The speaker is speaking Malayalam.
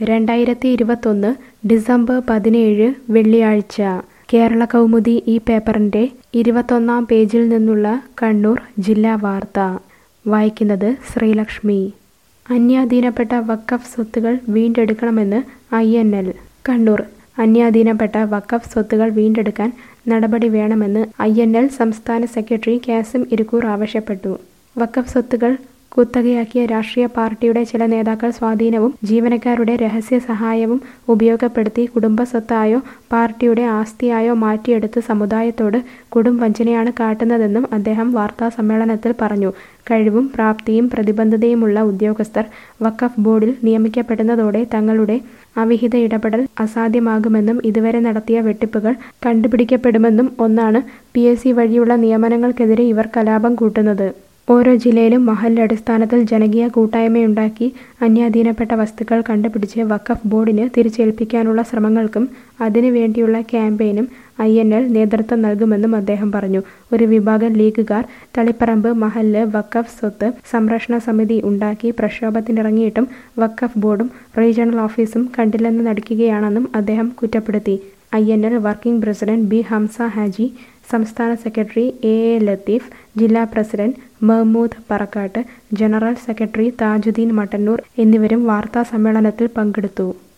രണ്ടായിരത്തി ഇരുപത്തൊന്ന് ഡിസംബർ പതിനേഴ് വെള്ളിയാഴ്ച കേരള കൗമുദി ഈ പേപ്പറിൻ്റെ ഇരുപത്തൊന്നാം പേജിൽ നിന്നുള്ള കണ്ണൂർ ജില്ലാ വാർത്ത വായിക്കുന്നത് ശ്രീലക്ഷ്മി അന്യാധീനപ്പെട്ട വഖഫ് സ്വത്തുകൾ വീണ്ടെടുക്കണമെന്ന് ഐ എൻ എൽ കണ്ണൂർ അന്യാധീനപ്പെട്ട വഖഫ് സ്വത്തുകൾ വീണ്ടെടുക്കാൻ നടപടി വേണമെന്ന് ഐ എൻ എൽ സംസ്ഥാന സെക്രട്ടറി കാസിം ഇരിക്കൂർ ആവശ്യപ്പെട്ടു വഖഫ് സ്വത്തുകൾ കുത്തകയാക്കിയ രാഷ്ട്രീയ പാർട്ടിയുടെ ചില നേതാക്കൾ സ്വാധീനവും ജീവനക്കാരുടെ രഹസ്യ സഹായവും ഉപയോഗപ്പെടുത്തി കുടുംബ സ്വത്തായോ പാർട്ടിയുടെ ആസ്തിയായോ മാറ്റിയെടുത്ത് സമുദായത്തോട് കൊടും വഞ്ചനയാണ് കാട്ടുന്നതെന്നും അദ്ദേഹം വാർത്താ സമ്മേളനത്തിൽ പറഞ്ഞു കഴിവും പ്രാപ്തിയും പ്രതിബദ്ധതയുമുള്ള ഉദ്യോഗസ്ഥർ വഖഫ് ബോർഡിൽ നിയമിക്കപ്പെടുന്നതോടെ തങ്ങളുടെ അവിഹിത ഇടപെടൽ അസാധ്യമാകുമെന്നും ഇതുവരെ നടത്തിയ വെട്ടിപ്പുകൾ കണ്ടുപിടിക്കപ്പെടുമെന്നും ഒന്നാണ് പി എസ് സി വഴിയുള്ള നിയമനങ്ങൾക്കെതിരെ ഇവർ കലാപം കൂട്ടുന്നത് ഓരോ ജില്ലയിലും മഹല്ല് അടിസ്ഥാനത്തിൽ ജനകീയ കൂട്ടായ്മയുണ്ടാക്കി അന്യാധീനപ്പെട്ട വസ്തുക്കൾ കണ്ടുപിടിച്ച് വഖഫ് ബോർഡിന് തിരിച്ചേൽപ്പിക്കാനുള്ള ശ്രമങ്ങൾക്കും അതിനു വേണ്ടിയുള്ള ക്യാമ്പയിനും ഐ എൻ എൽ നേതൃത്വം നൽകുമെന്നും അദ്ദേഹം പറഞ്ഞു ഒരു വിഭാഗം ലീഗുകാർ തളിപ്പറമ്പ് മഹല്ല് വഖഫ് സ്വത്ത് സംരക്ഷണ സമിതി ഉണ്ടാക്കി പ്രക്ഷോഭത്തിനിറങ്ങിയിട്ടും വഖഫ് ബോർഡും റീജിയണൽ ഓഫീസും കണ്ടില്ലെന്ന് നടിക്കുകയാണെന്നും അദ്ദേഹം കുറ്റപ്പെടുത്തി I N L working president B Hamza Haji സംസ്ഥാന സെക്രട്ടറി എ എ ലത്തീഫ് ജില്ലാ president Mahmood Parakkat general secretary Thajuddeen Mattannur എന്നിവരും വാർത്താ സമ്മേളനത്തിൽ പങ്കെടുത്തു